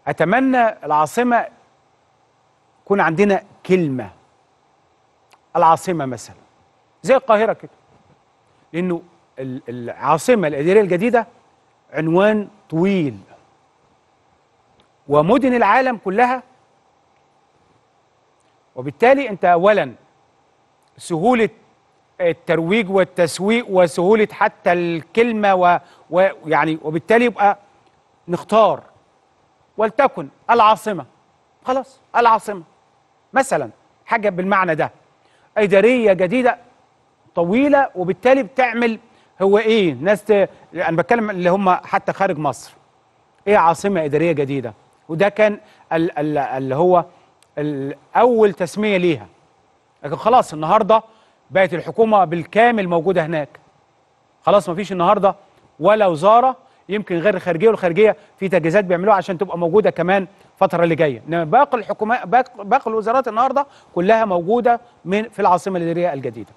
اتمنى العاصمه يكون عندنا كلمه العاصمه مثلا زي القاهره كده لانه ال- العاصمه الاداريه الجديده عنوان طويل ومدن العالم كلها وبالتالي انت اولا سهوله الترويج والتسويق وسهوله حتى الكلمه و- ويعني وبالتالي يبقى نختار ولتكن العاصمه خلاص العاصمه مثلا حاجه بالمعنى ده اداريه جديده طويله وبالتالي بتعمل هو ايه ناس ت... انا بتكلم اللي هم حتى خارج مصر ايه عاصمه اداريه جديده وده كان ال... ال... اللي هو ال- اول تسميه ليها لكن خلاص النهارده بقت الحكومه بالكامل موجوده هناك خلاص مفيش النهارده ولا وزاره يمكن غير الخارجيه والخارجيه في تجهيزات بيعملوها عشان تبقى موجوده كمان الفتره اللي جايه انما باقي الحكومات باقي باقي الوزارات النهارده كلها موجوده من في العاصمه الاداريه الجديده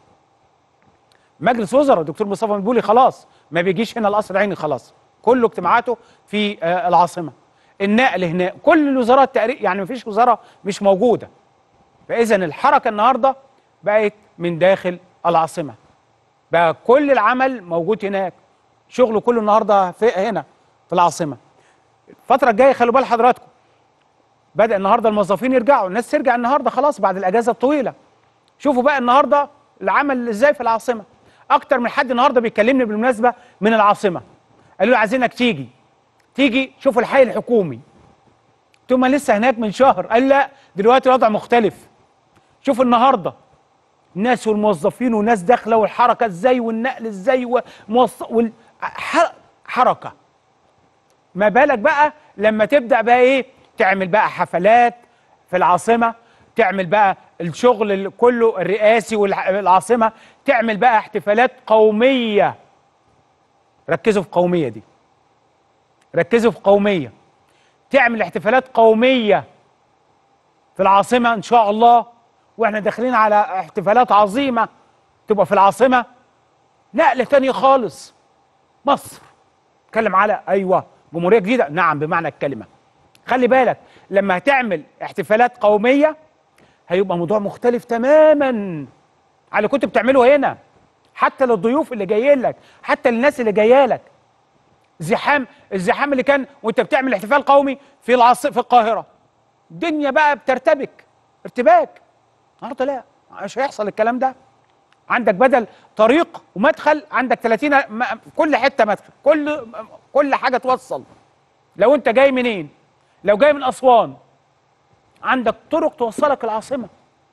مجلس وزراء الدكتور مصطفى مدبولي خلاص ما بيجيش هنا القصر العيني خلاص كله اجتماعاته في آه، العاصمه النقل هنا كل الوزارات تقريبا يعني ما فيش وزاره مش موجوده فاذا الحركه النهارده بقت من داخل العاصمه بقى كل العمل موجود هناك شغله كله النهارده في هنا في العاصمه الفتره الجايه خلوا بال حضراتكم بدا النهارده الموظفين يرجعوا الناس ترجع النهارده خلاص بعد الاجازه الطويله شوفوا بقى النهارده العمل ازاي في العاصمه اكتر من حد النهارده بيكلمني بالمناسبه من العاصمه قالوا لي عايزينك تيجي تيجي شوفوا الحي الحكومي قلت لهم أنا لسه هناك من شهر قال لا دلوقتي الوضع مختلف شوفوا النهارده الناس والموظفين والناس داخله والحركه ازاي والنقل ازاي وموص... وال... ح- حركه ما بالك بقى لما تبدا بقى ايه تعمل بقى حفلات في العاصمه تعمل بقى الشغل ال- كله الرئاسي والعاصمه تعمل بقى احتفالات قوميه ركزوا في قوميه دي ركزوا في قوميه تعمل احتفالات قوميه في العاصمه ان شاء الله واحنا داخلين على احتفالات عظيمه تبقى في العاصمه نقله تانية خالص مصر اتكلم على ايوه جمهوريه جديده نعم بمعنى الكلمه خلي بالك لما هتعمل احتفالات قوميه هيبقى موضوع مختلف تماما على اللي كنت بتعمله هنا حتى للضيوف اللي جايين لك حتى للناس اللي جايه لك زحام الزحام اللي كان وانت بتعمل احتفال قومي في العاص في القاهره الدنيا بقى بترتبك ارتباك النهارده لا مش هيحصل الكلام ده عندك بدل طريق ومدخل عندك 30 م- كل حته مدخل كل كل حاجه توصل لو انت جاي منين لو جاي من اسوان عندك طرق توصلك العاصمه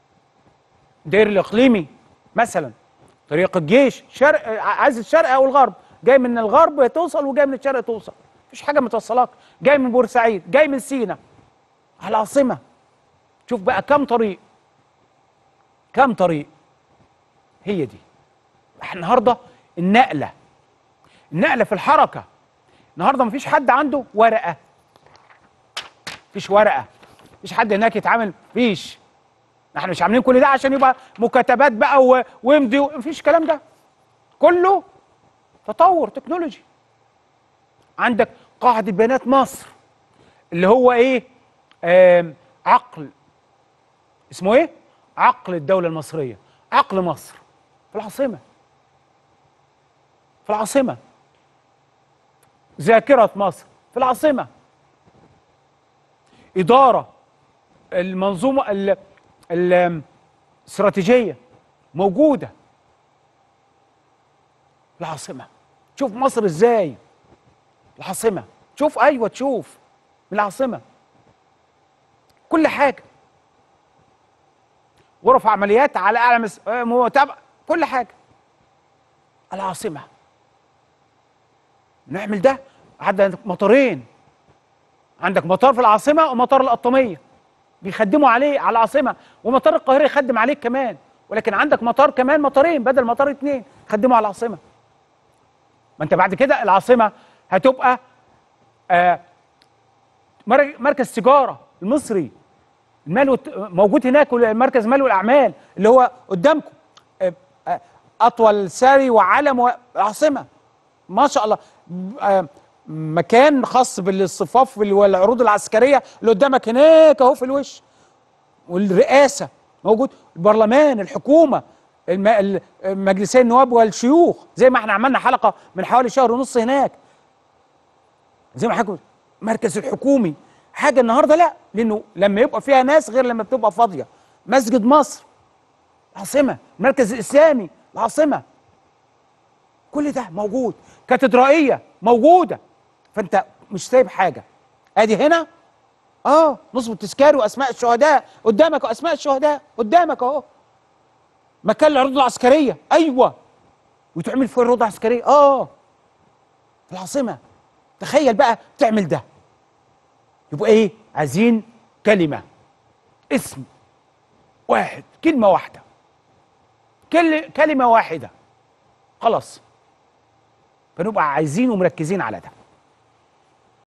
دير الاقليمي مثلا طريق الجيش شرق عايز الشرق او الغرب جاي من الغرب توصل وجاي من الشرق توصل مفيش حاجه متوصلاك جاي من بورسعيد جاي من سينا على العاصمه شوف بقى كم طريق كم طريق هي دي احنا النهارده النقله النقله في الحركه النهارده مفيش حد عنده ورقه مفيش ورقه مفيش حد هناك يتعامل مفيش احنا مش عاملين كل ده عشان يبقى مكاتبات بقى و- ويمضي و- مفيش الكلام ده كله تطور تكنولوجي عندك قاعده بيانات مصر اللي هو ايه آم، عقل اسمه ايه عقل الدوله المصريه عقل مصر في العاصمه في العاصمه ذاكره مصر في العاصمه اداره المنظومه ال- ال- الاستراتيجيه موجوده في العاصمه شوف مصر ازاي العاصمه شوف ايوه تشوف من العاصمه كل حاجه غرف عمليات على اعلى مس... آه، متابعه كل حاجه العاصمه نعمل ده عندك مطارين عندك مطار في العاصمه ومطار القطاميه بيخدموا عليه على العاصمه ومطار القاهره يخدم عليك كمان ولكن عندك مطار كمان مطارين بدل مطار اتنين يخدموا على العاصمه ما انت بعد كده العاصمه هتبقى آه مر- مركز تجاره المصري المال والت... موجود هناك مركز مال والاعمال اللي هو قدامكم آه، آه، اطول ساري وعلم وعاصمه ما شاء الله آه، مكان خاص بالاصطفاف والعروض العسكريه اللي قدامك هناك اهو في الوش والرئاسه موجود البرلمان الحكومه الم- ال- مجلسي النواب والشيوخ زي ما احنا عملنا حلقه من حوالي شهر ونص هناك زي ما حكوا مركز الحكومي حاجه النهارده لا لانه لما يبقى فيها ناس غير لما بتبقى فاضيه مسجد مصر العاصمه المركز الاسلامي العاصمه كل ده موجود كاتدرائيه موجوده فانت مش سايب حاجه ادي هنا اه نصب التذكاري واسماء الشهداء قدامك واسماء الشهداء قدامك اهو مكان العروض العسكريه ايوه وتعمل فيه عروض عسكريه اه في العاصمه تخيل بقى تعمل ده يبقى ايه عايزين كلمه اسم واحد كلمه واحده كل كلمه واحده خلاص فنبقى عايزين ومركزين على ده